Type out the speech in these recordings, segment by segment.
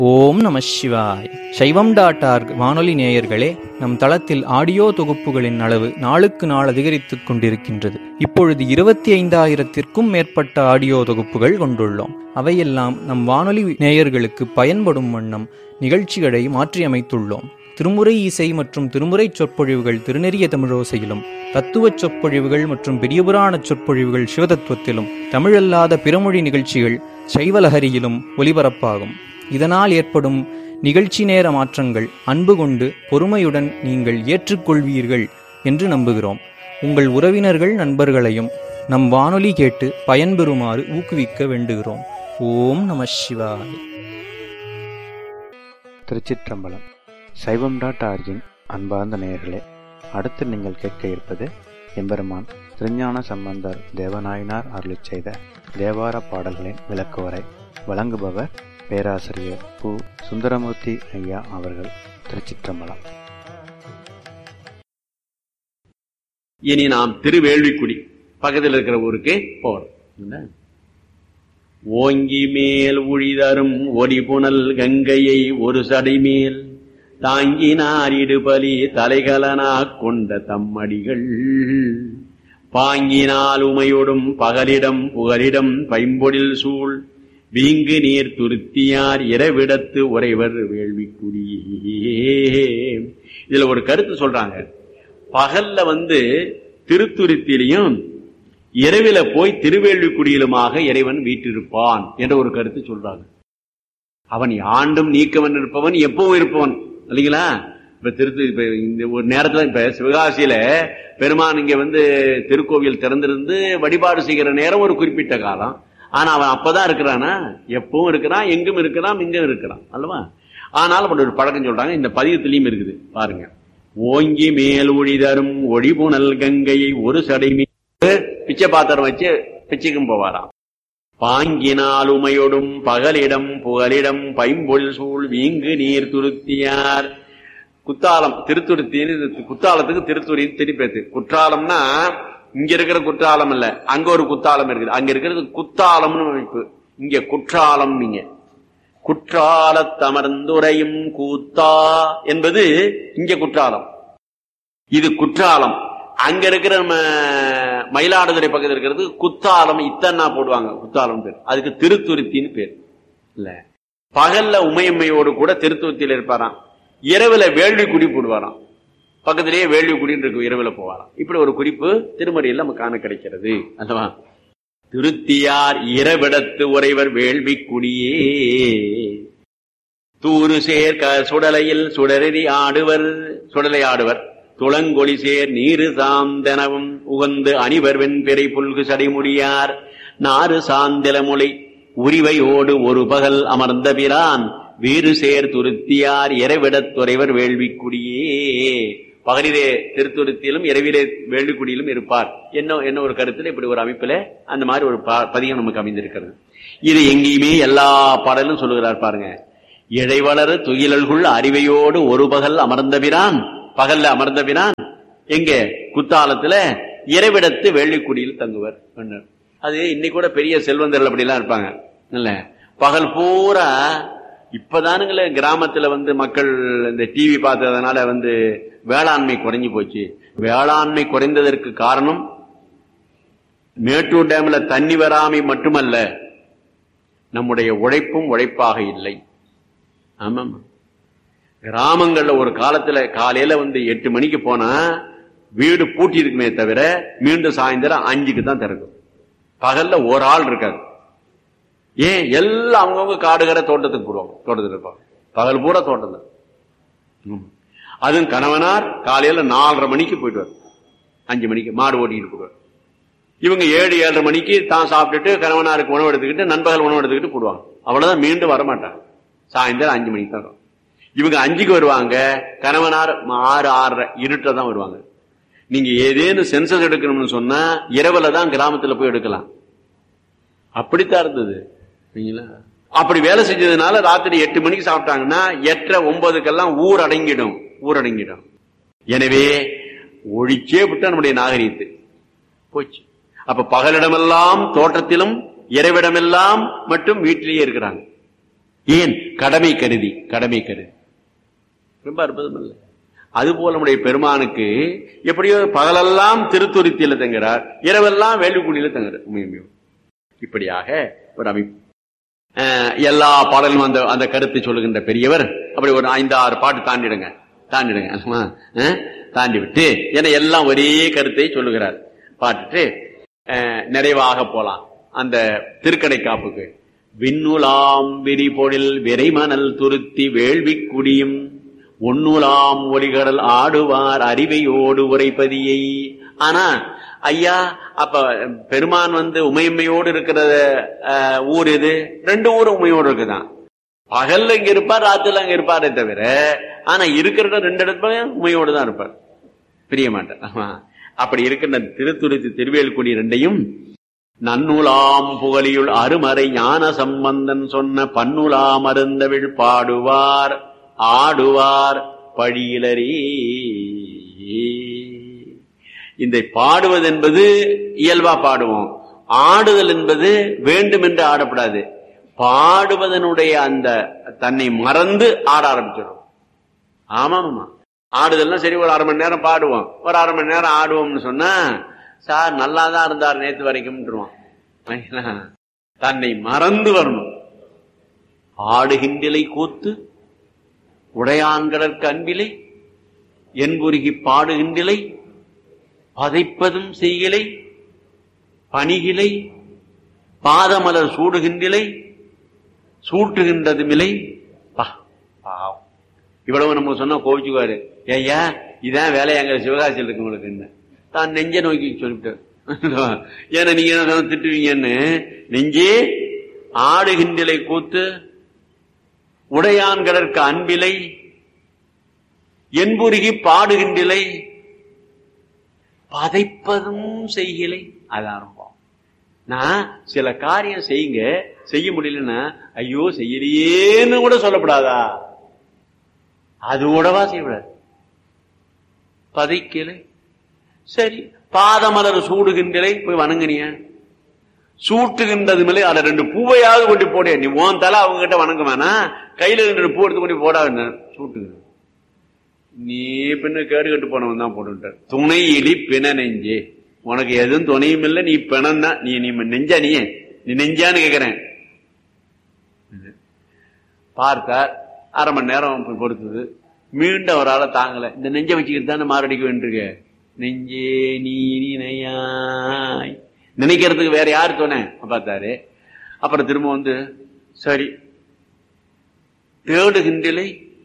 ஓம் நம சிவாய் சைவம் டாட் ஆர்க் வானொலி நேயர்களே நம் தளத்தில் ஆடியோ தொகுப்புகளின் அளவு நாளுக்கு நாள் அதிகரித்துக் கொண்டிருக்கின்றது இப்பொழுது இருபத்தி ஐந்தாயிரத்திற்கும் மேற்பட்ட ஆடியோ தொகுப்புகள் கொண்டுள்ளோம் அவையெல்லாம் நம் வானொலி நேயர்களுக்கு பயன்படும் வண்ணம் நிகழ்ச்சிகளை மாற்றியமைத்துள்ளோம் திருமுறை இசை மற்றும் திருமுறை சொற்பொழிவுகள் திருநெறிய தமிழோசையிலும் தத்துவச் சொற்பொழிவுகள் மற்றும் பெரியபுராண சொற்பொழிவுகள் சிவதத்துவத்திலும் தமிழல்லாத பிறமொழி நிகழ்ச்சிகள் சைவலஹரியிலும் ஒலிபரப்பாகும் இதனால் ஏற்படும் நிகழ்ச்சி நேர மாற்றங்கள் அன்பு கொண்டு பொறுமையுடன் நீங்கள் ஏற்றுக்கொள்வீர்கள் என்று நம்புகிறோம் உங்கள் உறவினர்கள் நண்பர்களையும் நம் வானொலி கேட்டு பயன்பெறுமாறு ஊக்குவிக்க வேண்டுகிறோம் ஓம் நம சிவாய் திருச்சிற்றம்பலம் சைவம் டாட் ஆர்ஜின் அன்பார்ந்த நேயர்களே அடுத்து நீங்கள் கேட்க இருப்பது எம்பெருமான் திருஞான சம்பந்தர் தேவநாயனார் அருளிச் செய்த தேவார பாடல்களின் விளக்குவரை வழங்குபவர் பேராசிரியர் பு சுந்தரமூர்த்தி ஐயா அவர்கள் திருச்சிற்றம்பலம் இனி நாம் திருவேள்விக்குடி பக்கத்தில் இருக்கிற ஊருக்கு போறோம் என்ன? ஓங்கி மேல் உழிதரும் ஒடிபுனல் கங்கையை ஒரு சடை மேல் தாங்கினார் இடுபலி தலைகலனா கொண்ட தம்மடிகள் பாங்கினால் உமையொடும் பகலிடம் புகலிடம் பைம்பொழில் சூழ் வீங்கு நீர் துருத்தியார் இரவிடத்து உறைவர் வேள்விக்குடியே இதுல ஒரு கருத்து சொல்றாங்க பகல்ல வந்து திருத்துருத்திலையும் இரவில போய் திருவேள்விக்குடியிலுமாக இறைவன் வீற்றிருப்பான் என்ற ஒரு கருத்து சொல்றாங்க அவன் ஆண்டும் நீக்கவன் இருப்பவன் எப்பவும் இருப்பவன் இல்லைங்களா இப்ப திரு இப்ப இந்த ஒரு நேரத்துல இப்ப சிவகாசியில பெருமான் இங்க வந்து திருக்கோவில் திறந்திருந்து வழிபாடு செய்கிற நேரம் ஒரு குறிப்பிட்ட காலம் ஆனா அவன் அப்பதான் இருக்கிறானா எப்பவும் இருக்கிறான் எங்கும் இருக்கிறான் இங்கும் இருக்கிறான் அல்லவா ஆனால் அப்படி ஒரு பழக்கம் சொல்றாங்க இந்த பதியத்திலையும் இருக்குது பாருங்க ஓங்கி மேல் ஒளி தரும் ஒளிபுணல் கங்கையை ஒரு சடை மீது பிச்சை பாத்திரம் வச்சு பிச்சைக்கும் போவாராம் பாங்கினால் உமையொடும் பகலிடம் புகலிடம் பைம்பொல் சூழ் வீங்கு நீர் துருத்தியார் குத்தாலம் திருத்துருத்தின்னு குத்தாலத்துக்கு திருத்துறை திருப்பேத்து குற்றாலம்னா இங்க இருக்கிற குற்றாலம் இல்ல அங்க ஒரு குத்தாலம் இருக்குது அங்க இருக்கிறது குத்தாலம்னு அமைப்பு இங்க குற்றாலம் நீங்க குற்றாலத்தமர்ந்துரையும் கூத்தா என்பது இங்க குற்றாலம் இது குற்றாலம் அங்க இருக்கிற நம்ம மயிலாடுதுறை பக்கத்தில் இருக்கிறது குத்தாலம் இத்தன்னா போடுவாங்க குத்தாலம் பேர் அதுக்கு திருத்துருத்தின்னு பேர் இல்ல பகல்ல உமையம்மையோடு கூட திருத்துருத்தியில் இருப்பாராம் இரவுல வேள்வி குடி போடுவாராம் பக்கத்திலேயே வேள்வி குடின்னு இருக்கு இரவுல போவாராம் இப்படி ஒரு குறிப்பு திருமறையில் நமக்கு காண கிடைக்கிறது அல்லவா திருத்தியார் இரவிடத்து உறைவர் வேள்வி குடியே தூரு சேர் க- சுடலையில் சுடரெறி ஆடுவர் சுடலை ஆடுவர் துளங்கொளி சேர் நீரு சாந்தனவும் உகந்து அணிவர் வெண்பிறை புல்கு சடைமுடியார் நாறு சாந்திலமுலை உரிவையோடு ஒரு பகல் அமர்ந்த பிரான் வீறு சேர் துருத்தியார் இரவிடத்துறைவர் வேள்விக்குடியே பகலிலே திருத்துருத்தியிலும் இரவிலே வேள்விக்குடியிலும் இருப்பார் என்ன என்ன ஒரு கருத்துல இப்படி ஒரு அமைப்புல அந்த மாதிரி ஒரு பா- பதிகம் நமக்கு அமைந்திருக்கிறது இது எங்கேயுமே எல்லா பாடலும் சொல்லுகிறார் பாருங்க இழைவளர் துயிலல்குள் அறிவையோடு ஒரு பகல் அமர்ந்தபிரான் பகல்ல அமர்ந்தபிரான் எங்க குத்தாலத்துல இரவிடத்து வேள்விக்குடியில் தங்குவர் மன்னர். அது இன்னைக்கு கூட பெரிய செல்வந்தர்கள் அப்படிலாம் இருப்பாங்க இல்ல பகல் பூரா இப்பதானுங்களே கிராமத்துல வந்து மக்கள் இந்த டிவி பார்த்ததுனால வந்து வேளாண்மை குறைஞ்சு போச்சு வேளாண்மை குறைந்ததற்கு காரணம் மேட்டூர் டேம்ல தண்ணி வராமை மட்டுமல்ல நம்முடைய உழைப்பும் உழைப்பாக இல்லை ஆமாம் கிராமங்கள்ல ஒரு காலத்துல காலையில வந்து எட்டு மணிக்கு போனா வீடு பூட்டி இருக்குமே தவிர மீண்டும் சாயந்தரம் அஞ்சுக்கு தான் திறக்கும் பகல்ல ஒரு ஆள் இருக்காது ஏன் எல்லாம் அவங்கவுங்க காடுகரை தோட்டத்துக்கு போடுவாங்க தோட்டத்துக்கு இருப்பாங்க பகல் பூரா தோட்டம் தான் ம். அதுவும் கணவனார் காலையில நாலரை மணிக்கு போயிட்டு வரும் அஞ்சு மணிக்கு மாடு ஓட்டிட்டு போடுவார் இவங்க ஏழு ஏழரை மணிக்கு தான் சாப்பிட்டுட்டு கணவனாருக்கு உணவு எடுத்துக்கிட்டு நண்பகல் உணவு எடுத்துக்கிட்டு போடுவாங்க அவ்வளவுதான் மீண்டும் வரமாட்டாங்க சாயந்தரம் அஞ்சு மணிக்கு தான் வரும். இவங்க அஞ்சுக்கு வருவாங்க கணவனார் ஆறு ஆறரை இருட்டில் தான் வருவாங்க நீங்க ஏதேனும் சென்சஸ் எடுக்கணும்னு சொன்னா இரவுல தான் கிராமத்துல போய் எடுக்கலாம் அப்படித்தான் இருந்தது சரிங்களா? அப்படி வேலை செஞ்சதுனால ராத்திரி எட்டு மணிக்கு சாப்பிட்டாங்கன்னா எட்டரை ஒன்பதுக்கெல்லாம் ஊர் அடங்கிடும் ஊர் அடங்கிடும் எனவே ஒழிச்சே விட்டா நம்முடைய நாகரீகத்தை போச்சு அப்ப பகலிடமெல்லாம் தோட்டத்திலும் இரவிடமெல்லாம் மட்டும் வீட்டிலேயே இருக்கிறாங்க ஏன் கடமை கருதி கடமை கருதி ரொம்ப அற்புதம் இல்லை அதுபோல நம்முடைய பெருமானுக்கு எப்படியோ பகலெல்லாம் திருத்துருத்தியில தங்குறார் இரவெல்லாம் வேலுக்குடியில தங்குறார் உண்மையுமே இப்படியாக ஒரு அமைப்பு அஹ், எல்லா பாடலும் அந்த அந்த கருத்தை சொல்லுகின்ற பெரியவர் அப்படி ஒரு ஐந்து ஆறு பாட்டு தாண்டிடுங்க தாண்டிடுங்க ஆமா, அஹ், தாண்டி விட்டு ஏன்னா எல்லாம் ஒரே கருத்தை சொல்லுகிறார் பாட்டுட்டு அஹ், நிறைவாக போலாம் அந்த திருக்கடை காப்புக்கு விண்ணுலாம் விரிபொழில் விரைமணல் துருத்தி வேள்வி குடியும் ஒன்னுலாம் ஒளிகடல் ஆடுவார் அறிவையோடு உரைப்பதியை ஆனா ஐயா அப்ப பெருமான் வந்து உமையம்மையோடு இருக்கிற அஹ், ஊர் எது ரெண்டு ஊரும் உமையோடு இருக்குதான் பகல்ல இங்க இருப்பார் ராத்திரில அங்க இருப்பாரே தவிர ஆனா இருக்கிற இடம் ரெண்டு இடத்துல உமையோடு தான் இருப்பார் பிரிய மாட்டார் ஆமா. அப்படி இருக்கின்ற திருத்துருத்தி திருவேல்குடி ரெண்டையும் நன்னுலாம் புகழியுள் அருமறை ஞான சம்பந்தன் சொன்ன பன்னுலாம் அருந்தவிழ் பாடுவார் ஆடுவார் பழியிலரே இந்த பாடுவது என்பது இயல்பா பாடுவோம் ஆடுதல் என்பது வேண்டும் என்று ஆடப்படாது பாடுவதனுடைய அந்த தன்னை மறந்து ஆட ஆரம்பிச்சிடும் ஆமாமா ஆடுதல்னா சரி ஒரு அரை மணி நேரம் பாடுவோம் ஒரு அரை மணி நேரம் ஆடுவோம்னு சொன்னா சார் நல்லா தான் இருந்தார் நேத்து வரைக்கும்ன்றோம் தன்னை மறந்து வரணும் ஆடுகின்றலை கூத்து உடையான்கடற்கு அன்பிலை என்புருகி பாடுகின்றலை பதைப்பதும் செய்கிலை பணிகிலை பாதமலர் சூடுகின்றலை சூட்டுகின்றதுமில்லை பா பாவம் இவ்வளவு நம்ம சொன்னா கோவிச்சுக்குவாரு ஐயா இதான் வேலை எங்க சிவகாசியில் இருக்கு உங்களுக்கு என்ன தான் நெஞ்ச நோக்கி சொல்லிவிட்டார் ஏன்னா நீங்க என்ன சொன்னா திட்டுவீங்கன்னு நெஞ்சே ஆடுகின்றலை கூத்து உடையான் கடற்கு அன்பிலை என்புருகி பாடுகின்றலை பதைப்பதும் செய்கிலை அது ஆரம்பம் நான் சில காரியம் செய்யுங்க செய்ய முடியலன்னா ஐயோ செய்யலையேன்னு கூட சொல்லப்படாதா அது கூடவா செய்யக்கூடாது பதைக்கலை சரி பாதமலர் சூடுகின்றலை போய் வணங்குனிய சூட்டுகின்றது மேலே அதை ரெண்டு பூவையாவது கொண்டு போட நீ உன் தலை அவங்க கிட்ட வணங்க வேணாம் கையில ரெண்டு பூ எடுத்து கொண்டு போடா சூட்டுகிறது நீ பின்ன கேடு கட்டு போனவன் தான் போட்டுட்டார் துணை இடி பிண நெஞ்சே உனக்கு எதுவும் துணையும் இல்லை நீ பிணன்னா நீ நீ நெஞ்சா நீ நீ நெஞ்சான்னு கேக்குறேன் பார்த்தார் அரை மணி நேரம் போய் பொறுத்தது மீண்டும் அவரால தாங்கல இந்த நெஞ்சை வச்சுக்கிட்டு தானே மாரடிக்க வேண்டியிருக்க நெஞ்சே நீ நினையாய் நினைக்கிறதுக்கு வேற யாரு துணை பார்த்தாரு அப்புறம் திரும்ப வந்து சரி தேடுகின்றலை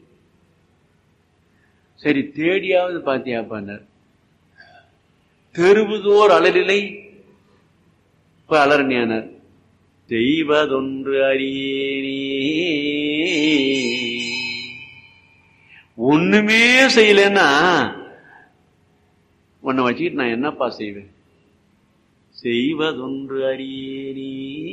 சரி தேடியாவது பாத்தியாப்பான்னார் தெருவுதோர் அலரிலை இப்ப அலரணியானார் செய்வதொன்று அறியேனே ஒண்ணுமே செய்யலன்னா உன்னை வச்சுக்கிட்டு நான் என்னப்பா செய்வேன் செய்வதொன்று அறியேனே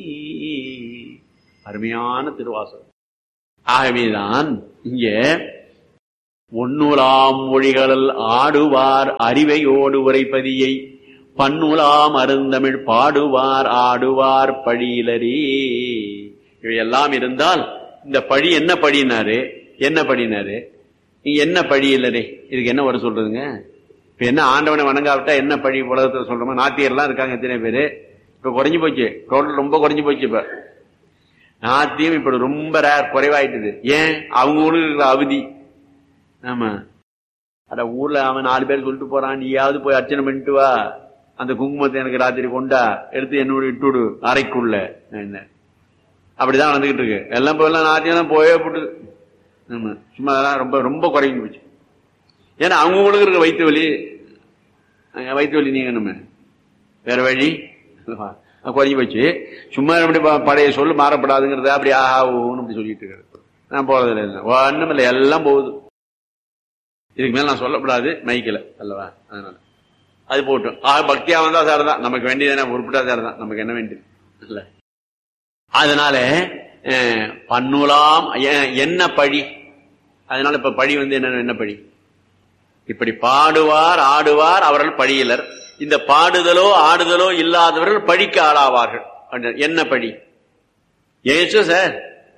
அருமையான திருவாசகம் ஆகவேதான் இங்க ஒன்னுலாம் மொழிகளில் ஆடுவார் அறிவையோடு உரைப்பதியை பன்னுலாம் அருந்தமிழ் பாடுவார் ஆடுவார் பழியிலரே இவையெல்லாம் இருந்தால் இந்த பழி என்ன பழினாரு என்ன பழினாரு நீங்க என்ன பழி இல்லரே இதுக்கு என்ன வர சொல்றதுங்க இப்ப என்ன ஆண்டவனை வணங்காவிட்டா என்ன பழி உலகத்துல சொல்றோமோ நாத்தியர்லாம் இருக்காங்க எத்தனை பேரு இப்ப குறைஞ்சு போச்சு டோட்டல் ரொம்ப குறைஞ்சு போச்சு இப்ப நாத்தியம் இப்ப ரொம்ப ரேர் குறைவாயிட்டுது ஏன் அவங்களுக்கு இருக்கிற அவதி ஆமா அட ஊர்ல அவன் நாலு பேர் சொல்லிட்டு போறான் நீயாவது போய் அர்ச்சனை பண்ணிட்டு வா அந்த குங்குமத்தை எனக்கு ராத்திரி கொண்டா எடுத்து என்னோட இட்டுடு அறைக்குள்ள என்ன அப்படிதான் நடந்துகிட்டு இருக்கு எல்லாம் போயெல்லாம் நாத்தியம் தான் போயே போட்டு ஆமா சும்மா அதெல்லாம் ரொம்ப ரொம்ப குறைஞ்சு போச்சு ஏன்னா அவங்களுக்கு இருக்கிற வயிற்று வலி அங்க வயிற்று வலி நீங்க நம்ம வேற வழி குறைஞ்சு போச்சு சும்மா அப்படி ப- பழைய சொல்லு மாறப்படாதுங்கிறத அப்படி ஆஹா ஊன்னு அப்படி சொல்லிட்டு இருக்காரு நான் போறதில்லை ஒண்ணும் இல்லை எல்லாம் போகுது இதுக்கு மேல நான் சொல்லப்படாது மைக்கில் அல்லவா அதனால அது போட்டும் ஆக பக்தியா வந்தா சார் தான் நமக்கு வேண்டியது என்ன உருப்பிட்டா சார் தான் நமக்கு என்ன வேண்டியது இல்ல அதனால அஹ், பன்னுலாம் எ- என்ன பழி அதனால இப்ப பழி வந்து என்ன என்ன பழி இப்படி பாடுவார் ஆடுவார் அவர்கள் பழியிலர் இந்த பாடுதலோ ஆடுதலோ இல்லாதவர்கள் பழிக்கு ஆளாவார்கள் அப்படின்னா என்ன பழி ஏசு சார்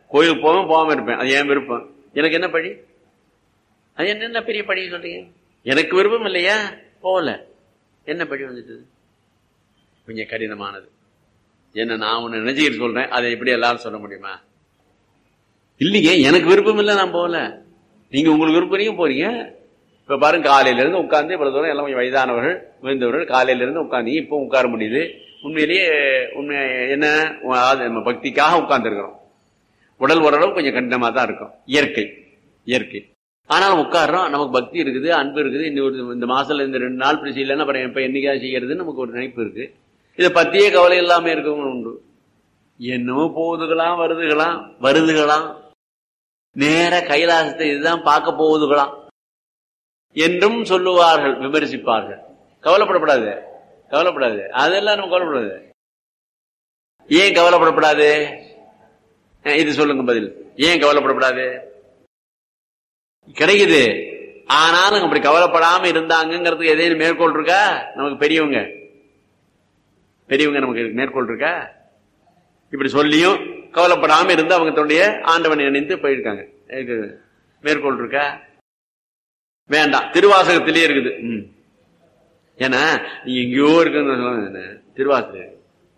கோயிலுக்கு போவேன் போகாம இருப்பேன் அது என் விருப்பம் எனக்கு என்ன பழி அது என்னென்ன பெரிய பழி சொல்றீங்க எனக்கு விருப்பம் இல்லையா போகல என்ன பழி வந்துட்டு கொஞ்சம் கடினமானது என்ன நான் ஒண்ணு நினைச்சுக்கிட்டு சொல்றேன் அதை எப்படி எல்லாரும் சொல்ல முடியுமா இல்லைங்க எனக்கு விருப்பம் இல்லை நான் போகல நீங்க உங்களுக்கு விருப்பம் நீங்க போறீங்க இப்ப பாருங்க காலையில இருந்து உட்கார்ந்து இவ்வளவு தூரம் எல்லாம் கொஞ்சம் வயதானவர்கள் விழுந்தவர்கள் காலையில இருந்து உட்கார்ந்து இப்போ உட்கார முடியுது உண்மையிலேயே உண்மை என்ன அது நம்ம பக்திக்காக உட்கார்ந்து இருக்கிறோம் உடல் ஓரளவு கொஞ்சம் கடினமா தான் இருக்கும் இயற்கை இயற்கை ஆனாலும் உட்காடுறோம் நமக்கு பக்தி இருக்குது அன்பு இருக்குது இந்த ஒரு இந்த மாசத்துல இந்த ரெண்டு நாள் இப்படி செய்யலன்னா அப்புறம் இப்ப என்னைக்கா செய்யறது நமக்கு ஒரு நினைப்பு இருக்கு இதை பத்தியே கவலை இல்லாம இருக்கவங்க உண்டு என்னமோ போகுதுகளாம் வருதுகளாம் வருதுகளாம் நேர கைலாசத்தை இதுதான் பார்க்க போகுதுகளாம் என்றும் சொல்லுவார்கள் விமர்சிப்பார்கள் கவலைப்படப்படாது கவலைப்படாது அதெல்லாம் நம்ம கவலைப்படாது ஏன் கவலைப்படப்படாது அஹ் இது சொல்லுங்க பதில் ஏன் கவலைப்படப்படாது கிடைக்குது ஆனாலும் அப்படி கவலைப்படாம இருந்தாங்கிறதுக்கு எதையும் மேற்கோள் இருக்கா நமக்கு பெரியவங்க பெரியவங்க நமக்கு மேற்கோள் இருக்கா இப்படி சொல்லியும் கவலைப்படாம இருந்து அவங்க தன்னுடைய ஆண்டவனை நினைத்து போயிருக்காங்க இதுக்கு மேற்கோள் இருக்கா வேண்டாம் திருவாசகத்திலேயே இருக்குது ம். ஏன்னா நீங்க எங்கேயோ இருக்குன்னு திருவாசகம்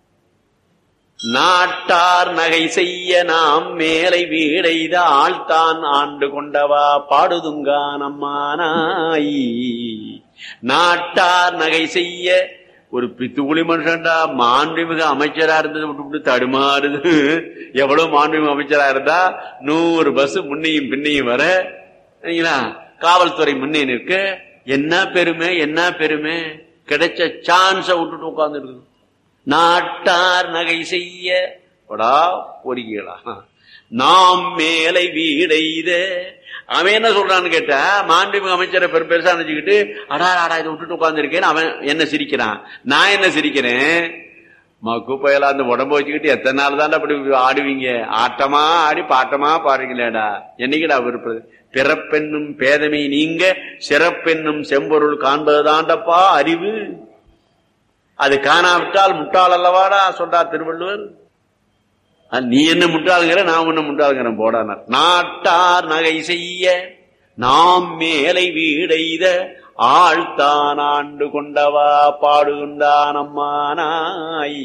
நாட்டார் நகை செய்ய நாம் மேலை வீடைத ஆழ்த்தான் ஆண்டு கொண்டவா பாடுதுங்கா நம்மானாய் நாட்டார் நகை செய்ய ஒரு பித்துக்குழி மனுஷன்டா மாண்புமிகு அமைச்சரா இருந்தது விட்டு விட்டு தடுமாறுது எவ்வளவு மாண்புமிகு அமைச்சரா இருந்தா நூறு பஸ் முன்னையும் பின்னையும் வர சரிங்களா காவல்துறை முன்னே நிற்க என்ன பெருமை என்ன பெருமை கிடைச்ச சான்ஸ விட்டுட்டு உட்கார்ந்து இருக்குது நாட்டார் நகை செய்ய படா பொறிகளா நாம் மேலை வீடைத அவன் என்ன சொல்றான்னு கேட்டா மாண்புமிகு அமைச்சரை பெரு பெருசா நினைச்சுக்கிட்டு அடா அடா இதை விட்டுட்டு உட்கார்ந்து அவன் என்ன சிரிக்கிறான் நான் என்ன சிரிக்கிறேன் மக்கு பயலா அந்த உடம்ப வச்சுக்கிட்டு எத்தனை நாள் தான் அப்படி ஆடுவீங்க ஆட்டமா ஆடி பாட்டமா பாடுறீங்களேடா என்னைக்குடா விருப்பது பிறப்பென்னும் பேதமை நீங்க சிறப்பென்னும் செம்பொருள் காண்பதுதாண்டப்பா அறிவு அது காணாவிட்டால் முட்டாள் அல்லவாடா சொல்றார் திருவள்ளுவர் அது நீ என்ன முட்டாளுங்கிற நான் ஒண்ணு முட்டாளுங்கிறேன் போடானார் நாட்டார் நகை செய்ய நாம் மேலை வீடைத ஆழ்த்தான் ஆண்டு கொண்டவா பாடுகின்றான் அம்மானாய்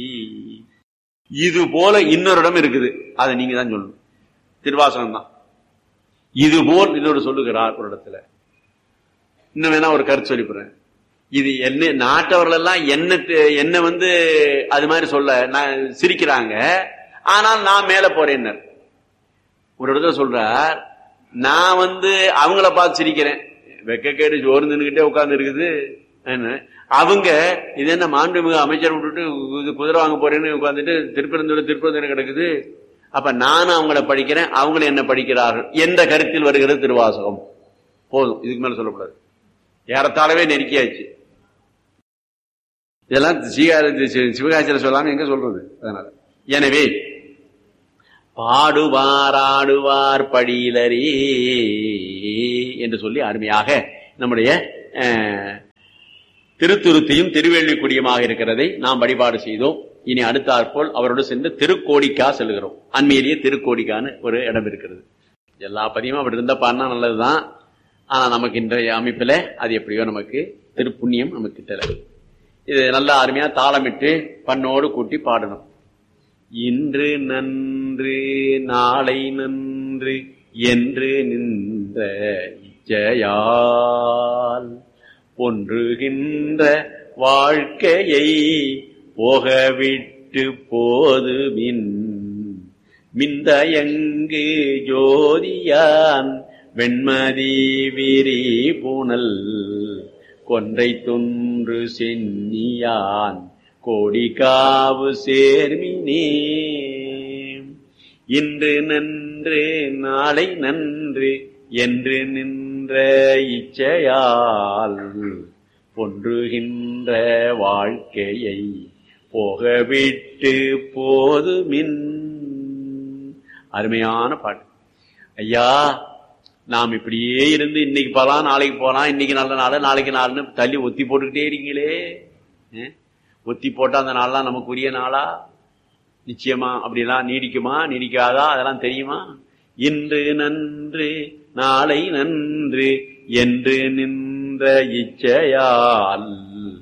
இது போல இன்னொரு இடம் இருக்குது அதை நீங்க தான் சொல்லணும் திருவாசகம் தான் இது போல் இதோடு சொல்லுகிறார் ஒரு இடத்துல இன்னும் வேணா ஒரு கருத்து சொல்லிப்படுறேன் இது என்ன நாட்டவர்கள் எல்லாம் என்ன தெ- என்ன வந்து அது மாதிரி சொல்ல நான் சிரிக்கிறாங்க ஆனால் நான் மேல போறேன்னர் ஒரு இடத்துல சொல்றார் நான் வந்து அவங்கள பார்த்து சிரிக்கிறேன் வெக்கக்கேடு சோறு நின்றுகிட்டே உட்கார்ந்து இருக்குது என்ன அவங்க இது என்ன மாண்புமிகு அமைச்சர் விட்டுட்டு இது குதிரை வாங்க போறேன்னு உட்காந்துட்டு திருப்பரந்தூர் திருப்பரந்தூர் கிடக்குது அப்ப நானும் அவங்கள படிக்கிறேன் அவங்கள என்ன படிக்கிறார்கள் என்ற கருத்தில் வருகிறது திருவாசகம் போதும் இதுக்கு மேல சொல்லக்கூடாது ஏறத்தாழவே நெருக்கியாச்சு இதெல்லாம் சிவகாசியில சொல்லாம எங்க சொல்றது அதனால எனவே பாடுவார் ஆடுவார் படியிலரே என்று சொல்லி அருமையாக நம்முடைய அஹ், திருத்துருத்தியும் திருவேள்விக்குடியுமாக இருக்கிறதை நாம் வழிபாடு செய்தோம் இனி அடுத்தாற்போல் அவரோடு சென்று திருக்கோடிக்கா செல்கிறோம் அண்மையிலேயே திருக்கோடிக்கான்னு ஒரு இடம் இருக்கிறது எல்லா பதியமும் அப்படி இருந்தா பாடினா நல்லதுதான் ஆனா நமக்கு இன்றைய அமைப்புல அது எப்படியோ நமக்கு திருப்புண்ணியம் நமக்கு தெரியல இது நல்லா அருமையா தாளமிட்டு பண்ணோடு கூட்டி பாடணும் இன்று நன்று நாளை நன்று என்று நின்ற இச்சையால் பொன்றுகின்ற வாழ்க்கையை போகவிட்டு போதுமின் மிந்தயங்கு ஜோதியான் வெண்மதி விரி புனல் கொன்றை துன்று சென்னியான் கோடிக்காவு சேர்மினே இன்று நன்று நாளை நன்று என்று நின்ற இச்சையால் பொன்றுகின்ற வாழ்க்கையை போகவிட்டு போதுமின் அருமையான பாட்டு ஐயா நாம் இப்படியே இருந்து இன்னைக்கு போலாம் நாளைக்கு போலாம் இன்னைக்கு நல்ல நாள் நாளைக்கு நாள்னு தள்ளி ஒத்தி போட்டுக்கிட்டே இருக்கீங்களே அஹ்? ஒத்தி போட்டா அந்த நாள்லாம் நமக்கு உரிய நாளா நிச்சயமா அப்படிலாம் நீடிக்குமா நீடிக்காதா அதெல்லாம் தெரியுமா இன்று நன்று நாளை நன்று என்று நின்ற இச்சையால்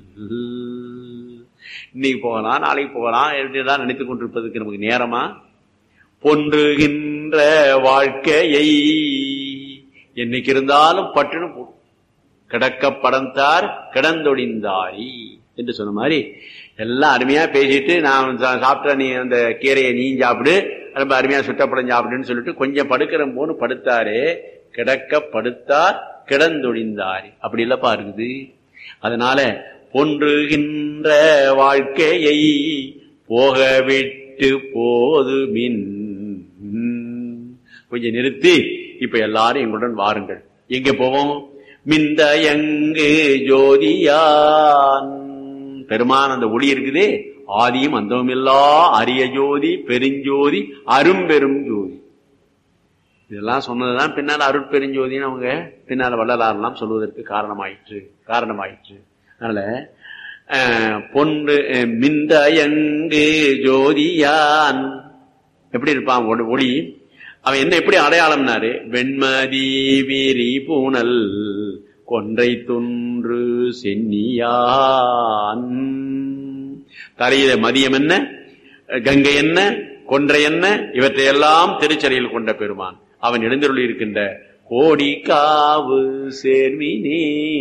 இன்னைக்கு போகலாம் நாளைக்கு போகலாம் எப்படிலாம் நினைத்துக் கொண்டிருப்பதற்கு நமக்கு நேரமா பொன்றுகின்ற வாழ்க்கையை என்னைக்கு இருந்தாலும் பட்டுன்னு போ கிடக்க படந்தார் கிடந்தொழிந்தாரி என்று சொன்ன மாதிரி எல்லாம் அருமையா பேசிட்டு நான் சா- சாப்பிட்ட நீ அந்த கீரையை நீ சாப்பிடு ரொம்ப அருமையா சுட்டப்படம் சாப்பிடுன்னு சொல்லிட்டு கொஞ்சம் படுக்கிற போது படுத்தாரே கிடக்க படுத்தார் கிடந்தொழிந்தாரி அப்படி இல்லப்பா இருக்குது அதனால பொன்றுகின்ற வாழ்க்கையை போக விட்டு போது மின் கொஞ்சம் நிறுத்தி இப்ப எல்லாரும் எங்களுடன் வாருங்கள் எங்க போவோம் மிந்த எங்கு ஜோதியான் பெருமான் அந்த ஒளி இருக்குதே ஆதியும் அந்தமும் இல்லா அரிய ஜோதி பெருஞ்சோதி அரும்பெரும் ஜோதி இதெல்லாம் சொன்னதுதான் பின்னால் அருட்பெருஞ்சோதின்னு அவங்க பின்னால் வள்ளலாரெல்லாம் சொல்வதற்கு காரணமாயிற்று காரணமாயிற்று அதனால அஹ், பொன்று அஹ், மிந்த எங்கு ஜோதியான் எப்படி இருப்பான் ஒளி- ஒளி அவன் என்ன எப்படி அடையாளம்னாரு வெண்மதி வீரி பூனல் கொன்றை துன்று சென்னியான் தலையில மதியம் என்ன கங்கை என்ன கொன்றை என்ன இவற்றையெல்லாம் திருச்சரையில் கொண்ட பெருமான் அவன் எழுந்தருளி இருக்கின்ற கோடி காவு சேர்மினே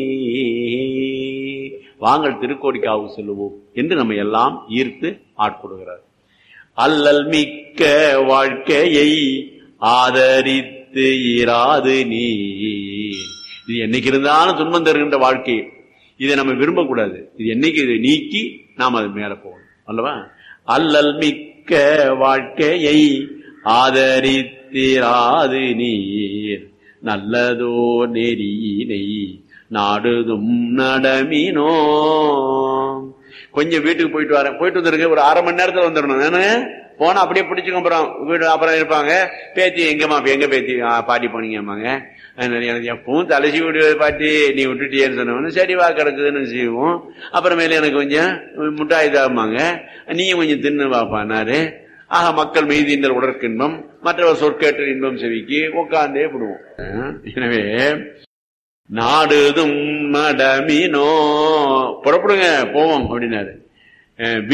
வாங்கள் திருக்கோடிக்காவு செல்லுவோம் என்று நம்ம எல்லாம் ஈர்த்து ஆட்கொடுகிறார் அல்லல் மிக்க வாழ்க்கையை ஆதரித்து இராது நீ இது என்னைக்கு இருந்தாலும் துன்பம் தருகின்ற வாழ்க்கை இதை நம்ம விரும்பக்கூடாது இது என்னைக்கு இதை நீக்கி நாம் அது மேல போகணும் அல்லவா அல்லல் மிக்க வாழ்க்கையை ஆதரித்திராது நீர் நல்லதோ நெறியினை நாடுதும் நடமினோ கொஞ்சம் வீட்டுக்கு போயிட்டு வரேன் போயிட்டு வந்துருங்க ஒரு அரை மணி நேரத்துல வந்துடணும் நானு போனா அப்படியே பிடிச்சுக்க அப்புறம் வீடு அப்புறம் இருப்பாங்க பேத்தி எங்கம்மா எங்க பேத்தி "ஆ, பாட்டி போனீங்கம்மாங்க அதனால எனக்கு எப்பவும் தலைசி விடு பாட்டி நீ விட்டுட்டியேன்னு சொன்னவொன்னு சரி வா கிடக்குதுன்னு செய்வோம் அப்புறமேல எனக்கு கொஞ்சம் முட்டாய் தாமாங்க நீயும் கொஞ்சம் தின்னு வாப்பானாரு ஆக மக்கள் மெய்தீண்டல் உடற்கின்பம் மற்றவர் சொற்கேட்டு இன்பம் செவிக்கு உட்கார்ந்தே விடுவோம் ஆ, எனவே நாடுதும் மடமினோ புறப்படுங்க போவோம் அப்படின்னாரு அஹ்